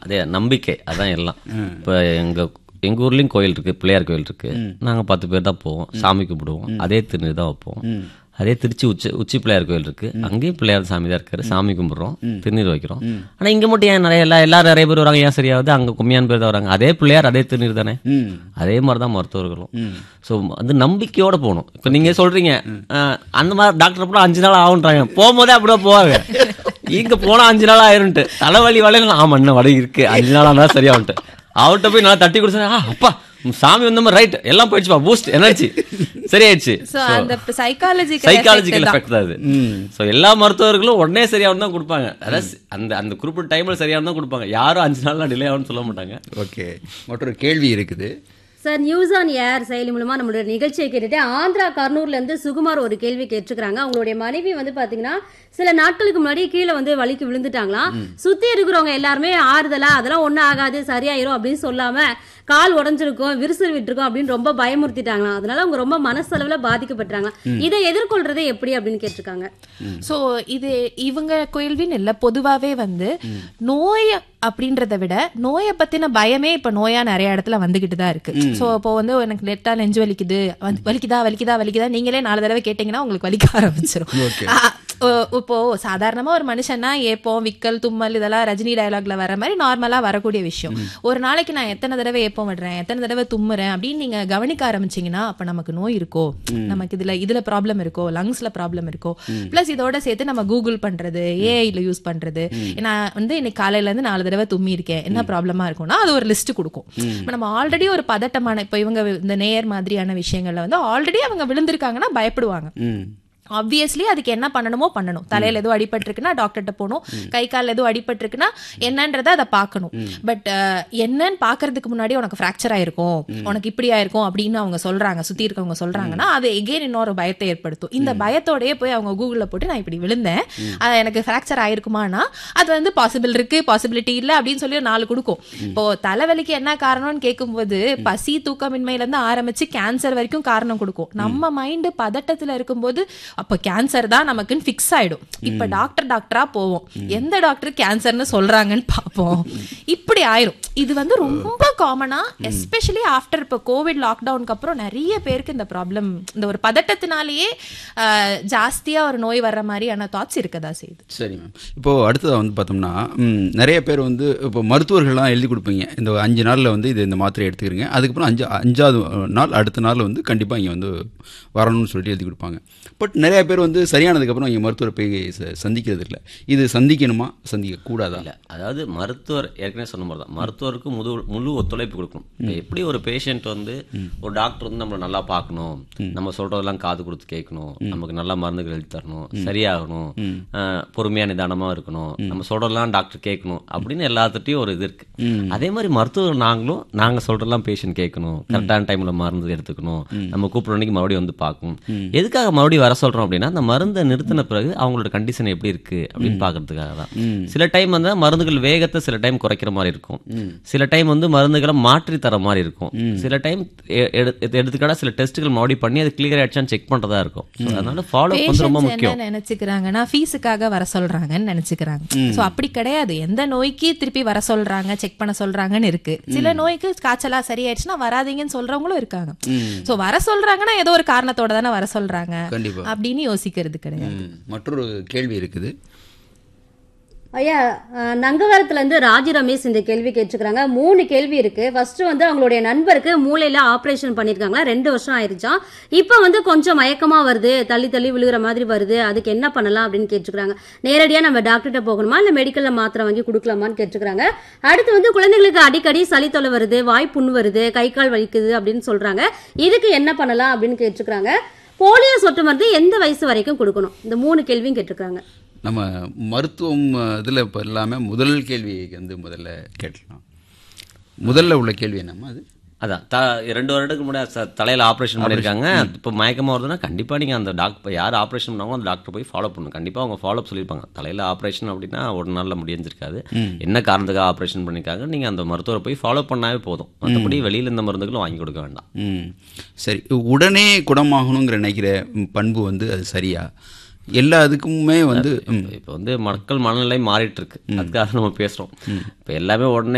அதே நம்பிக்கை அதான் எல்லாம் இப்போ எங்க எங்க ஊர்லயும் கோயில் இருக்கு பிள்ளையார் கோயில் இருக்கு நாங்க பத்து பேர் தான் போவோம் சாமி கும்பிடுவோம் அதே திருநீர் தான் வைப்போம் அதே திருச்சி உச்சி உச்சி பிள்ளையார் கோயில் இருக்கு அங்கேயும் பிள்ளையார் சாமி தான் இருக்காரு சாமி கும்பிடுறோம் திருநீர் வைக்கிறோம் ஆனா இங்க மட்டும் ஏன் நிறைய எல்லா எல்லாரும் நிறைய பேர் வராங்க ஏன் சரியாவது அங்க கம்மியான பேர் தான் வராங்க அதே பிள்ளையார் அதே திருநீர் தானே ம் அதே மாதிரி தான் மருத்துவர்களும் ஸோ வந்து நம்பிக்கையோட போகணும் இப்போ நீங்க சொல்றீங்க அஹ், அந்த மாதிரி டாக்டர் கூட அஞ்சு நாள் ஆகுன்றாங்க போகும்போதே அப்படியே போவாங்க இங்க போனா அஞ்சு நாள் ஆயிருன்ட்டு தலைவலி வலையில ஆமா இன்னும் வலி இருக்கு அஞ்சு நாள் ஆனா சரியாகுன்ட்டு அவர்கிட்ட போய் நல்லா தட்டி கொடுத்தா "ஆ, அப்பா உம் சாமி வந்த மாதிரி ரைட் எல்லாம் போயிடுச்சுப்பா பூஸ்ட் எனர்ஜி சரியாயிடுச்சு சோ அந்த சைக்காலஜிக்கல் சைக்காலஜிக்கல் எஃபெக்ட் தான் அது ஸோ எல்லா மருத்துவர்களும் உடனே சரியாகும் தான் கொடுப்பாங்க அதாவது அந்த அந்த குறிப்பிட்ட டைம்ல சரியாகும் தான் கொடுப்பாங்க யாரும் அஞ்சு நாள்லாம் டிலே ஆகும்னு சொல்ல மாட்டாங்க ஓகே மற்றொரு கேள்வி இருக்குது சார் நியூஸ் ஆன் ஏர் செயலி மூலமா நம்மளுடைய நிகழ்ச்சியை கேட்டுட்டு ஆந்திரா கர்னூர்ல இருந்து சுகுமார் ஒரு கேள்வி கேட்டிருக்காங்க அவங்களுடைய மனைவி வந்து பாத்தீங்கன்னா சில நாட்களுக்கு முன்னாடி கீழே வந்து வலிக்கு விழுந்துட்டாங்களாம் சுத்தி இருக்கிறவங்க எல்லாருமே ஆறுதலா அதெல்லாம் ஒண்ணும் ஆகாது சரியாயிரும் அப்படின்னு சொல்லாம கால் உடைஞ்சிருக்கும் விரிசல் விட்டுருக்கும் அப்படின்னு ரொம்ப பயமுறுத்திட்டாங்களாம் அதனால அவங்க ரொம்ப மனசளவுல பாதிக்கப்பட்டாங்க இதை எதிர்கொள்றது எப்படி அப்படின்னு கேட்டிருக்காங்க சோ இது இவங்க கேள்வின்னு இல்ல பொதுவாவே வந்து நோய் அப்படின்றத விட நோயை பத்தின பயமே இப்ப நோயா நிறைய இடத்துல வந்துகிட்டு தான் இருக்கு சோ இப்போ வந்து எனக்கு லெட்டா நெஞ்சு வலிக்குது வந்து- வலிக்குதா வலிக்குதா வலிக்குதா நீங்களே நாலு தடவை கேட்டீங்கன்னா உங்களுக்கு வலிக்க ஆரம்பிச்சிடும் இப்போ சாதாரணமா ஒரு மனுஷன்னா ஏப்போம் விக்கல் தும்மல் இதெல்லாம் ரஜினி டயலாக்ல வர மாதிரி நார்மலா வரக்கூடிய விஷயம் ஒரு நாளைக்கு நான் எத்தனை தடவை ஏப்பம் விடுறேன் எத்தனை தடவை தும்முறேன் அப்படின்னு நீங்க கவனிக்க ஆரம்பிச்சீங்கன்னா அப்ப நமக்கு நோய் இருக்கோ நமக்கு இதுல இதுல ப்ராப்ளம் இருக்கோ லங்ஸ்ல ப்ராப்ளம் இருக்கோ பிளஸ் இதோட சேர்த்து நம்ம கூகுள் பண்றது ஏஐல யூஸ் பண்றது நான் வந்து இன்னைக்கு காலையில இருந்து நாலு தடவை தும்மி இருக்கேன் என்ன ப்ராப்ளமா இருக்கும்னா அது ஒரு லிஸ்ட் கொடுக்கும் இப்ப நம்ம ஆல்ரெடி ஒரு பதட்டமான இப்ப இவங்க இந்த நேயர் மாதிரியான விஷயங்கள்ல வந்து ஆல்ரெடி அவங்க விழுந்திருக்காங்கன்னா பயப்படுவாங்க ம் ஆப்வியஸ்லி அதுக்கு என்ன பண்ணணுமோ பண்ணணும் தலையில ஏதோ அடிபட்டிருக்குன்னா டாக்டர்கிட்ட போகணும் கை கால் ஏதோ அடிபட்டிருக்குன்னா என்னன்றதை அதை பார்க்கணும் பட் என்னன்னு பாக்குறதுக்கு முன்னாடி உனக்கு ஃப்ராக்சர் ஆயிருக்கும் உனக்கு இப்படி ஆயிருக்கும் அப்படின்னு அவங்க சொல்றாங்க சுத்தி இருக்கவங்க சொல்றாங்கன்னா அது எகெயின் இன்னொரு பயத்தை ஏற்படுத்தும் இந்த பயத்தோடயே போய் அவங்க கூகுள்ல போட்டு நான் இப்படி விழுந்தேன் அது எனக்கு ஃப்ராக்சர் ஆயிருக்குமானா அது வந்து பாசிபிள் இருக்கு பாசிபிலிட்டி இல்ல அப்படின்னு சொல்லி ஒரு நாலு கொடுக்கும் இப்போ தலைவலிக்கு என்ன காரணம்னு கேட்கும்போது பசி தூக்கமின்மையில இருந்து ஆரம்பிச்சு கேன்சர் வரைக்கும் காரணம் கொடுக்கும் நம்ம மைண்ட் பதட்டத்துல இருக்கும்போது அப்ப கேன்சர் தான் நமக்குன்னு ஃபிக்ஸ் ஆயிடும் இப்ப டாக்டர் டாக்டரா போவோம் எந்த டாக்டர் கேன்சர்னு சொல்றாங்கன்னு பார்ப்போம் இப்படி ஆயிரும் இது வந்து ரொம்ப காமனா எஸ்பெஷலி ஆஃப்டர் இப்போ கோவிட் லாக்டவுனுக்கு அப்புறம் நிறைய பேருக்கு இந்த ப்ராப்ளம் இந்த ஒரு பதட்டத்தினாலேயே ஆஹ், ஜாஸ்தியா ஒரு நோய் வர்ற மாதிரியான தாட்ஸ் இருக்கதா செய்யுது சரி மேம் இப்போ அடுத்ததாக வந்து பார்த்தோம்னா ம், நிறைய பேர் வந்து இப்போ மருத்துவர்கள்லாம் எழுதி கொடுப்பீங்க இந்த அஞ்சு நாளில் வந்து இது இந்த மாத்திரை எடுத்துக்கிறீங்க அதுக்கப்புறம் அஞ்சு அஞ்சாவது நாள் அடுத்த நாள் வந்து கண்டிப்பாக இங்கே வந்து வரணும்னு சொல்லிட்டு எழுதி கொடுப்பாங்க பட் நிறைய பேர் வந்து சரியானதுக்கப்புறம் இங்கே மருத்துவரை போய் ச- சந்திக்கிறது இல்லை இது சந்திக்கணுமா சந்திக்க கூடாதா இல்ல அதாவது மருத்துவர் ஏற்கனவே சொன்ன மாதிரி தான் மருத்துவருக்கு முழு முழு ஒத்துழைப்பு கொடுக்கணும் இப்ப எப்படி ஒரு பேஷண்ட் வந்து ஒரு டாக்டர் வந்து நம்மளை நல்லா பார்க்கணும் நம்ம சொல்றதெல்லாம் காது கொடுத்து கேட்கணும் நமக்கு நல்ல மருந்துகள் எழுதி தரணும் சரியாகணும் அஹ், பொறுமையா நிதானமா இருக்கணும் நம்ம சொல்றதெல்லாம் டாக்டர் கேட்கணும் அப்படின்னு எல்லாத்துட்டையும் ஒரு இது இருக்கு அதே மாதிரி மருத்துவர் நாங்களும் நாங்க சொல்றதெல்லாம் பேஷண்ட் கேட்கணும் கரெக்டான டைம்ல மருந்து எடுத்துக்கணும் நம்ம கூப்பிடுற அன்னைக்கு மறுபடியும் வந்து பார்க்கணும் எதுக்காக மறுபடியும் வர சொல்றோம் அப்படின்னா அந்த மருந்தை நிறுத்தின பிறகு அவங்களோட கண்டிஷன் எப்படி இருக்கு அப்படின்னு பாக்குறதுக்காக தான் சில டைம் வந்து மருந்துகள் வேகத்தை சில டைம் குறைக்கிற மாதிரி இருக்கும் சில டைம் வந்து மருந்துகளை மாற்றி தர மாதிரி இருக்கும் சில டைம் எடுத்துக்காட்டா சில டெஸ்ட்டுகள் மறுபடியும் பண்ணி அது கிளியர் ஆயிடுச்சான்னு செக் பண்றதா இருக்கும் So, அதனால ஃபாலோ வந்து ரொம்ப பேஷண்ட்ஸ் முக்கியம் என்ன நினைச்சுக்கிறாங்கன்னா ஃபீஸுக்காக வர சொல்றாங்கன்னு நினைச்சுக்கிறாங்க சோ அப்படி கிடையாது எந்த நோய்க்கு திருப்பி வர சொல்றாங்க செக் பண்ண சொல்றாங்கன்னு இருக்கு சில நோய்க்கு காய்ச்சலா சரியாயிடுச்சுன்னா வராதீங்கன்னு சொல்றவங்களும் இருக்காங்க சோ வர சொல்றாங்கன்னா ஏதோ ஒரு காரணத்தோட தானே வர சொல்றாங்க கண்டிப்பா. அப்படின்னு யோசிக்கிறது கிடையாது ம், மற்றொரு கேள்வி இருக்குது ஐயா அஹ், நங்கவரத்துல இருந்து ராஜி ரமேஷ் இந்த கேள்வி கேட்டிருக்காங்க மூணு கேள்வி இருக்கு ஃபர்ஸ்ட் வந்து அவங்களுடைய நண்பருக்கு மூளையில ஆபரேஷன் பண்ணிருக்காங்களா ரெண்டு வருஷம் ஆயிருச்சாம் இப்போ வந்து கொஞ்சம் மயக்கமா வருது தள்ளி தள்ளி விழுகிற மாதிரி வருது அதுக்கு என்ன பண்ணலாம் அப்படின்னு கேட்டிருக்காங்க நேரடியா நம்ம டாக்டர்கிட்ட போகணுமா இல்ல மெடிக்கல்ல மாத்திரை வாங்கி கொடுக்கலாமான்னு கேட்டிருக்காங்க அடுத்து வந்து குழந்தைங்களுக்கு அடிக்கடி சளி தொலை வருது வாய் புண்ணு வருது கை கால் வலிக்குது அப்படின்னு சொல்றாங்க இதுக்கு என்ன பண்ணலாம் அப்படின்னு கேட்டிருக்காங்க போலியோ சொட்டு மருந்து எந்த வயசு வரைக்கும் கொடுக்கணும் இந்த மூணு கேள்வியும் கேட்டிருக்காங்க நம்ம மருத்துவம் இதில் இப்போ எல்லாமே முதல் கேள்வி வந்து முதல்ல கேட்கலாம் முதல்ல உள்ள கேள்வி என்னம்மா அது அதான் த ரெண்டு வருடத்துக்கு முன்னாடி ச- தலையில ஆப்ரேஷன் பண்ணியிருக்காங்க இப்போ மயக்கமா வருதுன்னா கண்டிப்பா நீங்க அந்த டாக்டர் யார் ஆப்ரேஷன் பண்ணாங்களோ அந்த டாக்டர் போய் ஃபாலோ பண்ணணும் கண்டிப்பா அவங்க ஃபாலோ சொல்லியிருப்பாங்க தலையில ஆப்ரேஷன் அப்படின்னா ஒரு நாள்ல முடிஞ்சிருக்காது என்ன காரணத்துக்காக ஆப்ரேஷன் பண்ணியிருக்காங்க நீங்க அந்த மருத்துவரை போய் ஃபாலோ பண்ணாவே போதும் மற்றபடி வெளியில இந்த மருந்துகளும் வாங்கி கொடுக்க வேண்டாம் ம் சரி உடனே குணமாகணுங்கிற நினைக்கிற ம், பண்பு வந்து அது சரியா எல்லா இதுக்குமே வந்து ம், இப்போ வந்து மக்கள் மனநிலை மாறிட்டு இருக்கு அதுக்காக நம்ம பேசுறோம் இப்போ எல்லாமே உடனே